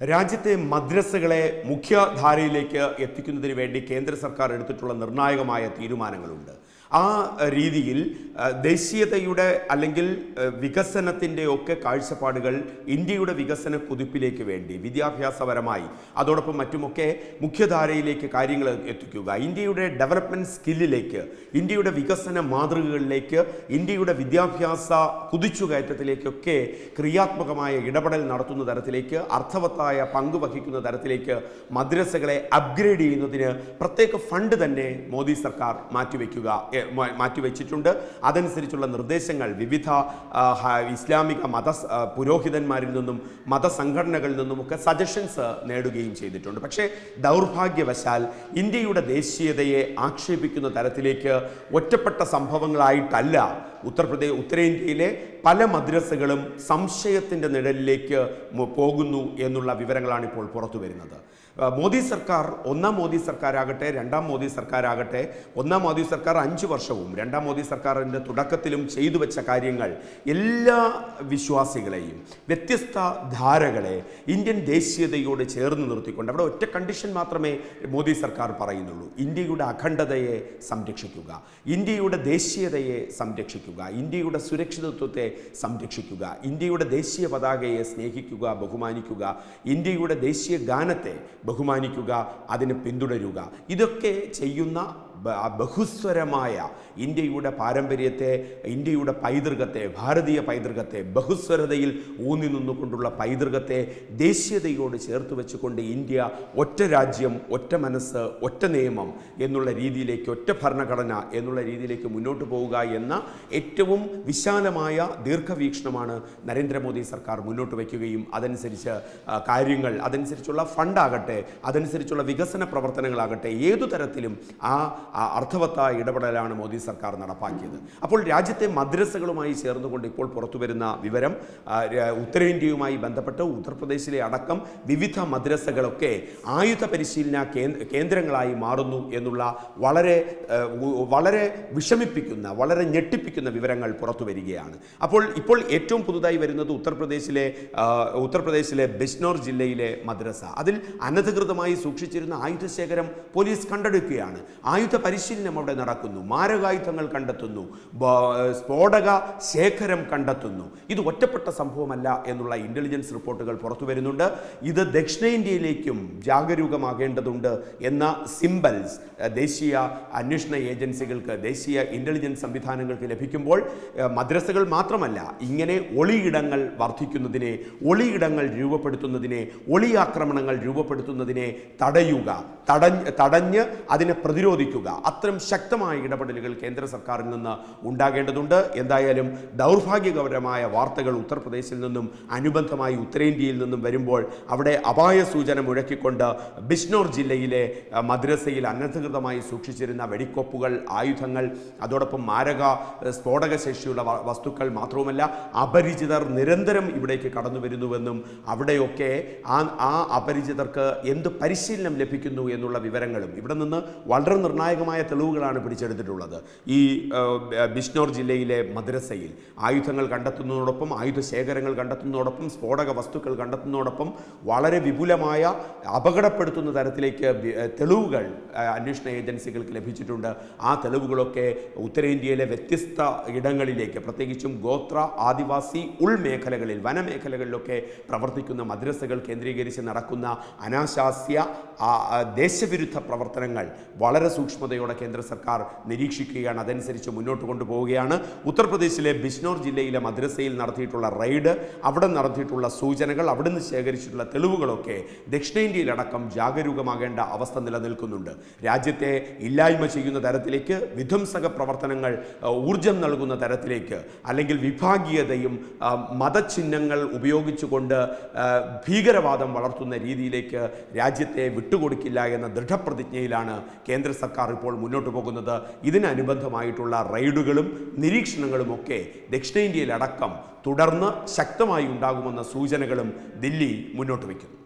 രാജ്യത്തെ മദ്രസകളെ മുഖ്യധാരയിലേക്ക് എത്തിക്കുന്നതിന് വേണ്ടി കേന്ദ്ര സർക്കാർ എടുത്തിട്ടുള്ള നിർണായകമായ തീരുമാനങ്ങളുണ്ട് ആ രീതിയിൽ അഹ്, ദേശീയതയുടെ അല്ലെങ്കിൽ അഹ്, വികസനത്തിൻ്റെ ഒക്കെ കാഴ്ചപ്പാടുകൾ ഇന്ത്യയുടെ വികസന കുതിപ്പിലേക്ക് വേണ്ടി വിദ്യാഭ്യാസപരമായി അതോടൊപ്പം മറ്റുമൊക്കെ മുഖ്യധാരയിലേക്ക് കാര്യങ്ങൾ എത്തിക്കുക ഇന്ത്യയുടെ ഡെവലപ്മെൻറ്റ് സ്കില്ലിലേക്ക് ഇന്ത്യയുടെ വികസന മാതൃകകളിലേക്ക് ഇന്ത്യയുടെ വിദ്യാഭ്യാസ കുതിച്ചുകയറ്റത്തിലേക്കൊക്കെ ക്രിയാത്മകമായ ഇടപെടൽ നടത്തുന്ന തരത്തിലേക്ക് അർത്ഥവത്തായ പങ്ക് വഹിക്കുന്ന തരത്തിലേക്ക് മദ്രസകളെ അപ്ഗ്രേഡ് ചെയ്യുന്നതിന് പ്രത്യേക ഫണ്ട് തന്നെ മോദി സർക്കാർ മാറ്റിവെക്കുക എ, മാ- മാറ്റിവെച്ചിട്ടുണ്ട് അതനുസരിച്ചുള്ള നിർദ്ദേശങ്ങൾ വിവിധ ആ, ഹ- ഇസ്ലാമിക മത സ്- ആ, പുരോഹിതന്മാരിൽ നിന്നും മതസംഘടനകളിൽ നിന്നുമൊക്കെ സജഷൻസ് നേടുകയും ചെയ്തിട്ടുണ്ട് പക്ഷേ ദൗർഭാഗ്യവശാൽ ഇന്ത്യയുടെ ദേശീയതയെ ആക്ഷേപിക്കുന്ന തരത്തിലേക്ക് ഒറ്റപ്പെട്ട സംഭവങ്ങളായിട്ടല്ല ഉത്തർപ്രദേശ് ഉത്തരേന്ത്യയിലെ പല മദ്രസകളും സംശയത്തിൻ്റെ നിഴലിലേക്ക് മു- പോകുന്നു എന്നുള്ള വിവരങ്ങളാണ് ഇപ്പോൾ പുറത്തു വരുന്നത് ആ, മോദി സർക്കാർ ഒന്നാം മോദി സർക്കാരാകട്ടെ രണ്ടാം മോദി സർക്കാരാകട്ടെ ഒന്നാം മോദി സർക്കാർ അഞ്ച് വർഷവും രണ്ടാം മോദി സർക്കാരിൻ്റെ തുടക്കത്തിലും ചെയ്തു വെച്ച കാര്യങ്ങൾ എല്ലാ വിശ്വാസികളെയും വ്യത്യസ്ത ധാരകളെ ഇന്ത്യൻ ദേശീയതയോട് ചേർന്ന് നിർത്തിക്കൊണ്ട് അവിടെ ഒറ്റ കണ്ടീഷൻ മാത്രമേ മോദി സർക്കാർ പറയുന്നുള്ളൂ ഇന്ത്യയുടെ അഖണ്ഡതയെ സംരക്ഷിക്കുക ഇന്ത്യയുടെ ദേശീയതയെ സംരക്ഷിക്കുക ഇന്ത്യയുടെ സുരക്ഷിതത്വത്തെ സംരക്ഷിക്കുക ഇന്ത്യയുടെ ദേശീയ പതാകയെ സ്നേഹിക്കുക ബഹുമാനിക്കുക ഇന്ത്യയുടെ ദേശീയ ഗാനത്തെ ബഹുമാനിക്കുക അതിന് പിന്തുടരുക ഇതൊക്കെ ചെയ്യുന്ന ബ- ബഹുസ്വരമായ ഇന്ത്യയുടെ പാരമ്പര്യത്തെ ഇന്ത്യയുടെ പൈതൃകത്തെ ഭാരതീയ പൈതൃകത്തെ ബഹുസ്വരതയിൽ ഊന്നി നിന്നുകൊണ്ടുള്ള പൈതൃകത്തെ ദേശീയതയോട് ചേർത്ത് വെച്ചുകൊണ്ട് ഇന്ത്യ ഒറ്റ രാജ്യം ഒറ്റ മനസ്സ് ഒറ്റ നിയമം എന്നുള്ള രീതിയിലേക്ക് ഒറ്റ ഭരണഘടന എന്നുള്ള രീതിയിലേക്ക് മുന്നോട്ട് പോവുക എന്ന ഏറ്റവും വിശാലമായ ദീർഘവീക്ഷണമാണ് നരേന്ദ്രമോദി സർക്കാർ മുന്നോട്ട് വയ്ക്കുകയും അതനുസരിച്ച് ആ, കാര്യങ്ങൾ അതനുസരിച്ചുള്ള ഫണ്ടാകട്ടെ അതനുസരിച്ചുള്ള വികസന പ്രവർത്തനങ്ങളാകട്ടെ ഏതു തരത്തിലും ആ ആ അർത്ഥവത്തായ ഇടപെടലാണ് മോദി സർക്കാർ നടപ്പാക്കിയത് അപ്പോൾ രാജ്യത്തെ മദ്രസകളുമായി ചേർന്നുകൊണ്ട് ഇപ്പോൾ പുറത്തു വരുന്ന വിവരം ആ, ര- ഉത്തരേന്ത്യയുമായി ബന്ധപ്പെട്ട് ഉത്തർപ്രദേശിലെ അടക്കം വിവിധ മദ്രസകളൊക്കെ ആയുധ പരിശീലന കേന്ദ്ര കേന്ദ്രങ്ങളായി മാറുന്നു എന്നുള്ള വളരെ ആ, ഉ- വളരെ വിഷമിപ്പിക്കുന്ന വളരെ ഞെട്ടിപ്പിക്കുന്ന വിവരങ്ങൾ പുറത്തു വരികയാണ് അപ്പോൾ ഇപ്പോൾ ഏറ്റവും പുതുതായി വരുന്നത് ഉത്തർപ്രദേശിലെ ആ, ഉത്തർപ്രദേശിലെ ബിഷ്നോർ ജില്ലയിലെ മദ്രസ അതിൽ അനധികൃതമായി സൂക്ഷിച്ചിരുന്ന ആയുധശേഖരം പോലീസ് കണ്ടെടുക്കുകയാണ് ആയുധ പരിശീലനം അവിടെ നടക്കുന്നു മാരകായുധങ്ങൾ കണ്ടെത്തുന്നു ബ- സ്ഫോടക ശേഖരം കണ്ടെത്തുന്നു ഇത് ഒറ്റപ്പെട്ട സംഭവമല്ല എന്നുള്ള ഇന്റലിജൻസ് റിപ്പോർട്ടുകൾ പുറത്തു വരുന്നുണ്ട് ഇത് ദക്ഷിണേന്ത്യയിലേക്കും ജാഗരൂകമാകേണ്ടതുണ്ട് എന്ന സിംബൽസ് ഏഹ്, ദേശീയ അന്വേഷണ ഏജൻസികൾക്ക് ദേശീയ ഇന്റലിജൻസ് സംവിധാനങ്ങൾക്ക് ലഭിക്കുമ്പോൾ ഏഹ്, മദ്രസകൾ മാത്രമല്ല ഇങ്ങനെ ഒളിയിടങ്ങൾ വർദ്ധിക്കുന്നതിനെ ഒളിയിടങ്ങൾ രൂപപ്പെടുത്തുന്നതിനെ ഒളി ആക്രമണങ്ങൾ രൂപപ്പെടുത്തുന്നതിനെ തടയുക തടഞ്ഞ് തടഞ്ഞ് അതിനെ പ്രതിരോധിക്കുക അത്തരം ശക്തമായ ഇടപെടലുകൾ കേന്ദ്ര സർക്കാരിൽ നിന്ന് ഉണ്ടാകേണ്ടതുണ്ട് എന്തായാലും ദൗർഭാഗ്യകരമായ വാർത്തകൾ ഉത്തർപ്രദേശിൽ നിന്നും അനുബന്ധമായി ഉത്തരേന്ത്യയിൽ നിന്നും വരുമ്പോൾ അവിടെ അപായ സൂചന മുഴക്കിക്കൊണ്ട് ബിഷ്നോർ ജില്ലയിലെ അഹ്, മദ്രസയിൽ അനധികൃതമായി സൂക്ഷിച്ചിരുന്ന വെടിക്കോപ്പുകൾ ആയുധങ്ങൾ അതോടൊപ്പം മാരക അഹ്, സ്ഫോടക ശേഷിയുള്ള വ- വസ്തുക്കൾ മാത്രവുമല്ല അപരിചിതർ നിരന്തരം ഇവിടേക്ക് കടന്നു വരുന്നുവെന്നും അവിടെയൊക്കെ ആ ആ അപരിചിതർക്ക് എന്ത് പരിശീലനം ലഭിക്കുന്നു എന്നുള്ള വിവരങ്ങളും ഇവിടെ നിന്ന് വളരെ നിർണായകമായ തെളിവുകളാണ് പിടിച്ചെടുത്തിട്ടുള്ളത് ഈ ഏഹ്, ബ- ബിഷ്നോർ ജില്ലയിലെ മദ്രസയിൽ ആയുധങ്ങൾ കണ്ടെത്തുന്നതോടൊപ്പം ആയുധ ശേഖരങ്ങൾ കണ്ടെത്തുന്നതോടൊപ്പം സ്ഫോടക വസ്തുക്കൾ കണ്ടെത്തുന്നതോടൊപ്പം വളരെ വിപുലമായ അപകടപ്പെടുത്തുന്ന തരത്തിലേക്ക് ബി- ഏഹ്, തെളിവുകൾ ഏഹ്, അന്വേഷണ ഏജൻസികൾക്ക് ലഭിച്ചിട്ടുണ്ട് ആ തെളിവുകളൊക്കെ ഉത്തരേന്ത്യയിലെ വ്യത്യസ്ത ഇടങ്ങളിലേക്ക് പ്രത്യേകിച്ചും ഗോത്ര ആദിവാസി ഉൾമേഖലകളിൽ വനമേഖലകളിലൊക്കെ പ്രവർത്തിക്കുന്ന മദ്രസകൾ കേന്ദ്രീകരിച്ച് നടക്കുന്ന അനാശാസ്യ ആ, ആ, ദേശവിരുദ്ധ പ്രവർത്തനങ്ങൾ വളരെ സൂക്ഷ്മതയോടെ കേന്ദ്ര സർക്കാർ നിരീക്ഷിക്കുകയാണ് അതനുസരിച്ച് മുന്നോട്ട് കൊണ്ടുപോവുകയാണ് ഉത്തർപ്രദേശിലെ ബിഷ്നോർ ജില്ലയിലെ മദ്രസയിൽ നടത്തിയിട്ടുള്ള റെയ്ഡ് അവിടെ നടത്തിയിട്ടുള്ള സൂചനകൾ അവിടുന്ന് ശേഖരിച്ചിട്ടുള്ള തെളിവുകളൊക്കെ ദക്ഷിണേന്ത്യയിലടക്കം ജാഗരൂകമാകേണ്ട അവസ്ഥ നിലനിൽക്കുന്നുണ്ട് രാജ്യത്തെ ഇല്ലായ്മ ചെയ്യുന്ന തരത്തിലേക്ക് വിധ്വംസക പ്രവർത്തനങ്ങൾ ആ, ഊർജം നൽകുന്ന തരത്തിലേക്ക് അല്ലെങ്കിൽ വിഭാഗീയതയും ആ, മതചിഹ്നങ്ങൾ ഉപയോഗിച്ചുകൊണ്ട് ആ, ഭീകരവാദം വളർത്തുന്ന രീതിയിലേക്ക് രാജ്യത്തെ വിട്ടുകൊടുക്കില്ല എന്ന ദൃഢപ്രതിജ്ഞയിലാണ് കേന്ദ്ര സർക്കാർ ഇപ്പോൾ മുന്നോട്ട് പോകുന്നത് ഇതിനനുബന്ധമായിട്ടുള്ള റെയ്ഡുകളും നിരീക്ഷണങ്ങളും ഒക്കെ ദക്ഷിണേന്ത്യയിലടക്കം തുടർന്ന് ശക്തമായി ഉണ്ടാകുമെന്ന സൂചനകളും ദില്ലി മുന്നോട്ട് വയ്ക്കുന്നു